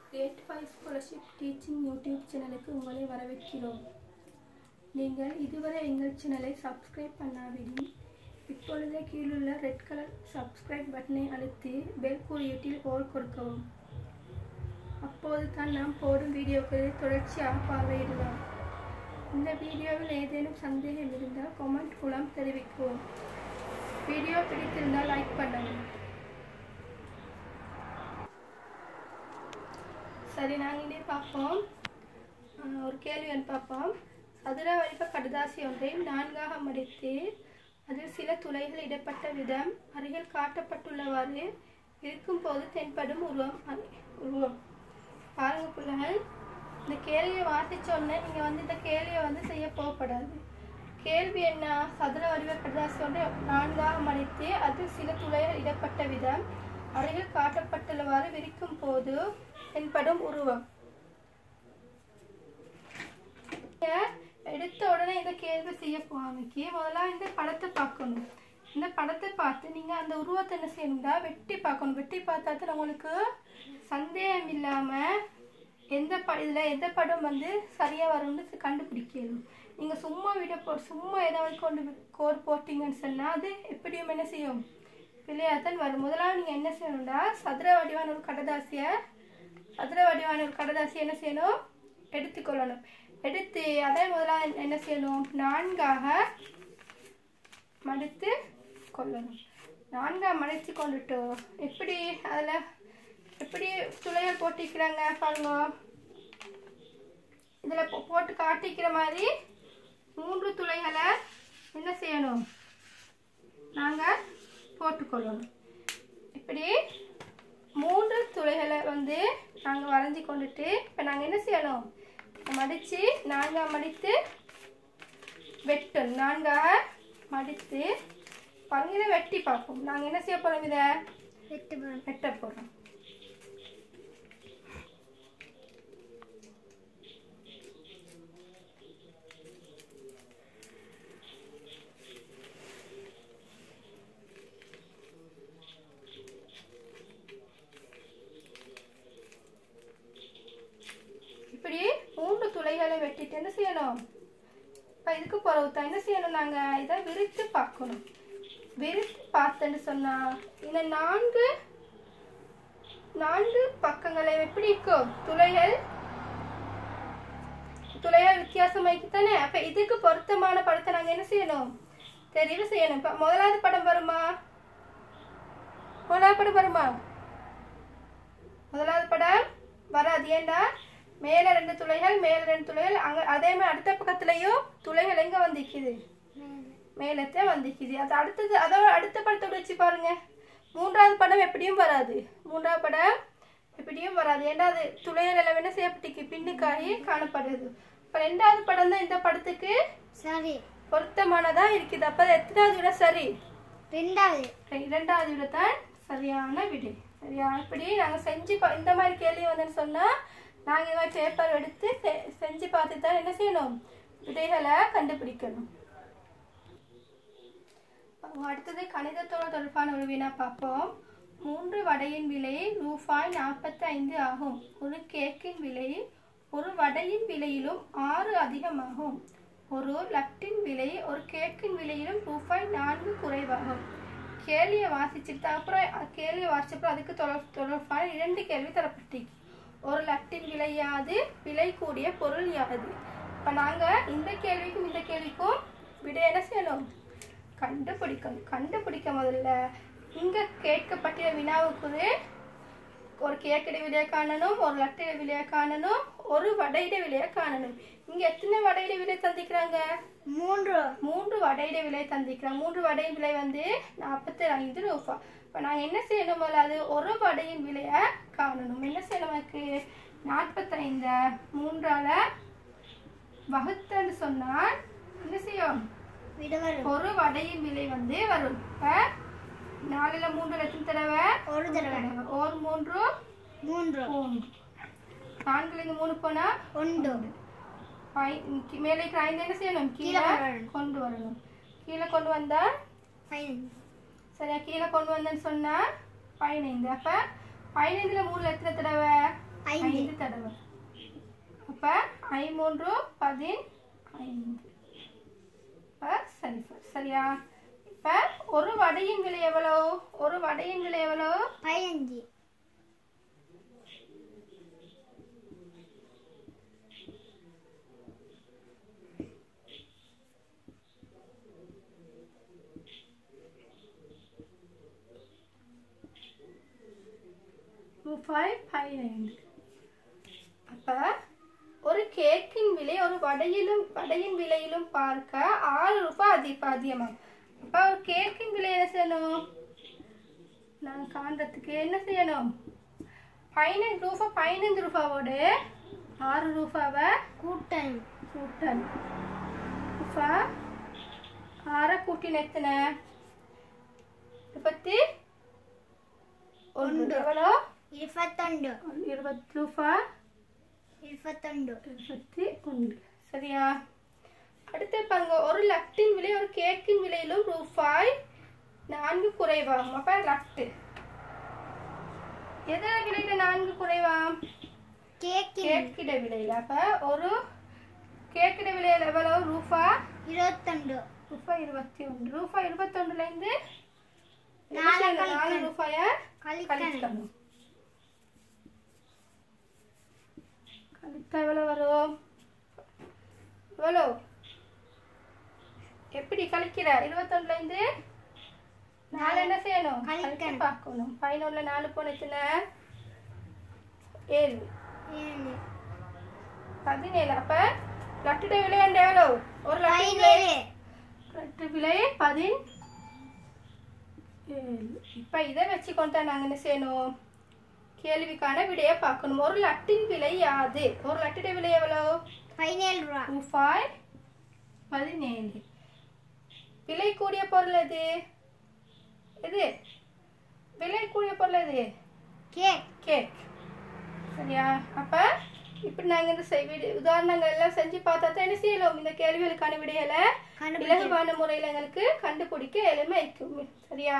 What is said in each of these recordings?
Great five scholarship teaching YouTube சேனலுக்கு உங்களை வரவேற்கிறோம் நீங்கள் இதுவரை எங்கள் சேனலை சப்ஸ்கிரைப் பண்ணாவிடின் இப்பொழுதே கீழுள்ள ரெட் கலர் சப்ஸ்கிரைப் பட்டனை அழுத்தி பெல் குறியீட்டில் ஓர் கொடுக்கவும் அப்போது தான் நாம் போடும் வீடியோக்களை தொடர்ச்சியாக பார்வையிடலாம் இந்த வீடியோவில் ஏதேனும் சந்தேகம் இருந்தால் கமெண்ட் மூலம் தெரிவிக்கவும் வீடியோ பிடித்திருந்தால் லைக் பண்ணவும் சரி நாங்கள் இங்கே பார்ப்போம் அஹ் ஒரு கேள்வி வந்து பார்ப்போம் சதுர வடிவ கடுதாசி ஒன்றை நான்காக மடித்து அதில் சில துளைகள் இடப்பட்ட விதம் அருகில் காட்டப்பட்டுள்ளவாறு இருக்கும்போது தென்படும் உருவம் அது- உருவம் பாருங்க பிள்ளைகள் இந்த கேள்வியை வாசிச்ச உடனே நீங்கள் வந்து இந்த கேள்வியை வந்து செய்ய போகப்படாது கேள்வி என்ன சதுர வடிவ கடுதாசி ஒன்றை நான்காக மடித்து அதில் சில துளைகள் இடப்பட்ட விதம் அருகில் காட்டப்பட்டுள்ளவாறு விரிக்கும் போது தென்படும் உருவம் நீங்க எடுத்த உடனே இந்த கேள்வி செய்ய போகாமைக்கு முதல்ல இந்த படத்தை பார்க்கணும் இந்த படத்தை பார்த்து நீங்க அந்த உருவத்தை என்ன செய்யணும்டா வெட்டி பார்க்கணும் வெட்டி பார்த்தா தான் உங்களுக்கு சந்தேகம் இல்லாம எந்த ப இதுல எந்த படம் வந்து சரியா வரும்னு கண்டுபிடிக்கணும் நீங்க சும்மா விட போ சும்மா ஏதாவது கொண்டு கோர் போட்டீங்கன்னு சொன்னா அது எப்படியும் என்ன செய்யும் பிள்ளையாத்தான் வரும் முதலாவது நீங்க என்ன செய்யணும்டா சதுர வடிவான ஒரு கடதாசியை சதுர வடிவான ஒரு கடதாசி என்ன செய்யணும் எடுத்துக்கொள்ளணும் எடுத்து அதே முதலாக என்ன செய்யணும் நான்காக மடித்து கொள்ளணும் நான்காக மடித்து கொண்டுட்டு எப்படி அதில் எப்படி துளையல் போட்டிக்கிறாங்க பாருங்க இதில் போட்டு காட்டிக்கிற மாதிரி மூன்று துளைகளை என்ன செய்யணும் நாங்கள் போட்டுக்கொள்ளணும் இப்படி மூன்று துளைகளை வந்து நாங்கள் வரைஞ்சி கொண்டுட்டு இப்போ நாங்கள் என்ன செய்யணும் மடித்து நான்காக மடித்து வெட்டணும் நான்காக மடித்து பாருங்க இதை வெட்டி பார்ப்போம் நாங்கள் என்ன செய்ய போகிறோம் இதை வெட்ட போகிறோம் இப்படி மூன்று துளைகளை வெட்டிட்டு என்ன செய்யணும் இப்போ இதுக்கு பிறகு தான் என்ன செய்யணும் நாங்கள் இதை விரித்து பார்க்கணும் விரித்து பார்த்தேன்னு சொன்னா இந்த நான்கு நான்கு பக்கங்களை எப்படி இருக்கும் துளைகள் துளைகள் வித்தியாசமாக்கி தானே அப்ப இதுக்கு பொருத்தமான படத்தை நாங்க என்ன செய்யணும் தெரிவு செய்யணும் இப்ப முதலாவது படம் வருமா முதலாவது படம் வருமா முதலாவது படம் வராது ஏண்டா மேல ரெண்டு துளைகள் மேல ரெண்டு துளைகள் அங்க அதே மாதிரி அடுத்த பக்கத்துலயும் துளைகள் எங்க வந்திக்குது மேலத்தை வந்திக்குது அது அடுத்தது அதோட அடுத்த படத்தோட வச்சு பாருங்க மூன்றாவது படம் எப்படியும் வராது மூன்றாவது படம் எப்படியும் வராது ஏன்னா அது துளையல் எல்லாம் என்ன செய்யப்பட்டிக்கு பின்னுக்காகி காணப்படுது இப்போ ரெண்டாவது படம் தான் இந்த படத்துக்கு சரி பொருத்தமானதா இருக்குது அப்ப அது எத்தனாவது விட சரி ரெண்டாவது இரண்டாவது விட தான் சரியான விடை சரியா இப்படி நாங்கள் செஞ்சு பா இந்த மாதிரி கேள்வி வந்தேன்னு சொன்னால் நாங்கள் இந்த மாதிரி பேப்பர் எடுத்து செ- செஞ்சு பார்த்து தான் என்ன செய்யணும் விடைகளை கண்டுபிடிக்கணும் அடுத்தது கணிதத்தோட தொடர்பான ஒரு வினா பார்ப்போம் மூன்று வடையின் விலை ரூபாய் நாற்பத்தி ஐந்து ஆகும் ஒரு கேக்கின் விலை ஒரு வடையின் விலையிலும் ஆறு அதிகமாகும் ஒரு லட்டின் விலை ஒரு கேக்கின் விலையிலும் ரூபாய் நான்கு குறைவாகும் கேள்வியை வாசிச்சுட்டு அப்புறம் அ- கேள்வியை வாசிச்சப்பறம் அதுக்கு தொடர் தொடர்பான இரண்டு கேள்வி தரப்பட்டு ஒரு லட்டின் விலை யாது விலை கூடிய பொருள் யாது இப்போ நாங்கள் இந்த கேள்விக்கும் இந்த கேள்விக்கும் விடை என்ன செய்யணும் கண்டுபிடிக்கணும் கண்டுபிடிக்க முதல்ல இங்க கேட்கப்பட்ட வினாவுக்கு ஒரு கேக்கட விலையை காணணும் ஒரு லட்டிட விலையை காணணும் ஒரு வடையிட விலையை காணணும் இங்க எத்தனை வடையிட விலை தந்திக்கிறாங்க மூன்று மூன்று வடையிட விலை தந்திக்கிறாங்க மூன்று வடை விலை வந்து நாற்பத்தி ஐந்து ரூபாய் இப்போ நாங்கள் என்ன செய்யணும் முதல்ல அது ஒரு வடையின் விலையை காணணும் என்ன செய்யணும் அதுக்கு நாற்பத்தைந்த மூன்றால வகுத்தன்னு சொன்னால் என்ன செய்யும் விடுவரும் ஒரு வடையின் விலை வந்து வரும் இப்ப நாலுல மூன்று லட்சம் தடவை ஒரு தடவை ஒரு மூன்று மூன்று மூன்று நான்குல இருந்து மூணு போனா ஒன்று ஐ- கி- மேலே இருக்கிற ஐந்து என்ன செய்யணும் கீழே கீழே கொண்டு வரணும். கொண்டு வரணும் கீழே கொண்டு வந்தா பதினைந்து சரியா கீழே கொண்டு வந்தேன்னு சொன்னா பதினைந்து அப்ப பதினைந்துல மூணுல எத்தனை தடவை ஐந்து ஐந்து தடவை அப்ப ஐ மூன்று பதின் ஐந்து அப்ப சரி சரி சரியா இப்ப ஒரு வடையின் விலை எவ்வளோ ஒரு வடையின் விலை எவ்வளோ பதினஞ்சு ரூபாய் பதினைந்து அப்ப ஒரு கேக்கின் விலை ஒரு வடையிலும் வடையின் விலையிலும் பார்க்க ஆறு ரூபாய் அதிக அதிகமாகும் அப்ப ஒரு கேக்கின் விலை என்ன செய்யணும் நான் காண்றதுக்கு என்ன செய்யணும் பதினஞ்சு ரூபாய் பதினஞ்சு ரூபாவோட ஆறு ரூபாவை கூட்டணும் கூட்டல் ரூபா ஆறை கூட்டின எத்தனை முப்பத்தி ஒன்று எவ்வளோ இருபத்தொண்டு இருபத்தி ரூபா இருபத்தொண்டு இருபத்தி ஒன்று சரியா அடுத்த பங்கு ஒரு லட்டின் விலை ஒரு கேக்கின் விலையிலும் ரூபாய் நான்கு குறைவாம் அப்ப லட்டு எதன விலையில நான்கு குறைவாம் கேக்கின் கேக்கிட விலையில அப்ப ஒரு கேக்கிட விலையில எவ்வளவு ரூபா இருபத்தொண்டு ரூபாய் இருபத்தி ஒன்று ரூபாய் இருபத்தொன்னுல இருந்து நாலு நாலு கழிக்கணும். ரூபாய கழிக்கணும் கழிக்கணும் கழித்தா எவ்வளவு வரும் எவ்வளோ எப்படி கழிக்கிற இருபத்தொன்னுல இருந்து நாலு என்ன செய்யணும் கழிக்க கழிக்கணும். பார்க்கணும் பதினொன்றுல நாலு போன எத்தனை ஏழு ஏழு பதினேழு அப்ப லட்டுட விலை வந்து எவ்வளோ ஒரு லட்டு விலை பதினேழு லட்டு விலை பதின் ஏழு இப்ப இதை வச்சு கொண்டா நாங்க என்ன செய்யணும் கேள்விக்கான விடையை பார்க்கணும் ஒரு லட்டின் விலை யாது ஒரு லட்டுட விலை எவ்வளோ பதினேழு ரூபா ரூபாய் பதினேழு விலை கூடிய பொருள் எது எது விலை கூடிய பொருள் எது கேக் கேக் சரியா அப்ப இப்படி நாங்க இந்த செய் விடு- உதாரணங்கள் எல்லாம் செஞ்சு பார்த்தா தான் என்ன செய்யலாம் இந்த கேள்விகளுக்கான விடைகளை கண்டுபிடிக்க இலகுவான முறையில் எங்களுக்கு கண்டுபிடிக்க எளிமை இருக்கும் சரியா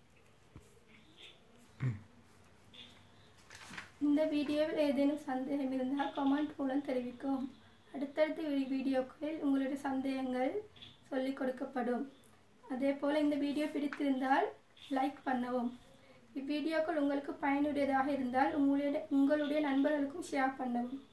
இந்த வீடியோவில் ஏதேனும் சந்தேகம் இருந்தால் கமெண்ட் மூலம் தெரிவிக்கவும் அடுத்தடுத்த வீ- வீடியோக்களில் உங்களுடைய சந்தேகங்கள் சொல்லிக் கொடுக்கப்படும் அதே போல் இந்த வீடியோ பிடித்திருந்தால் லைக் பண்ணவும் இவ்வீடியோக்கள் உங்களுக்கு பயனுடையதாக இருந்தால் உங்களுடைய உங்களுடைய நண்பர்களுக்கும் ஷேர் பண்ணவும்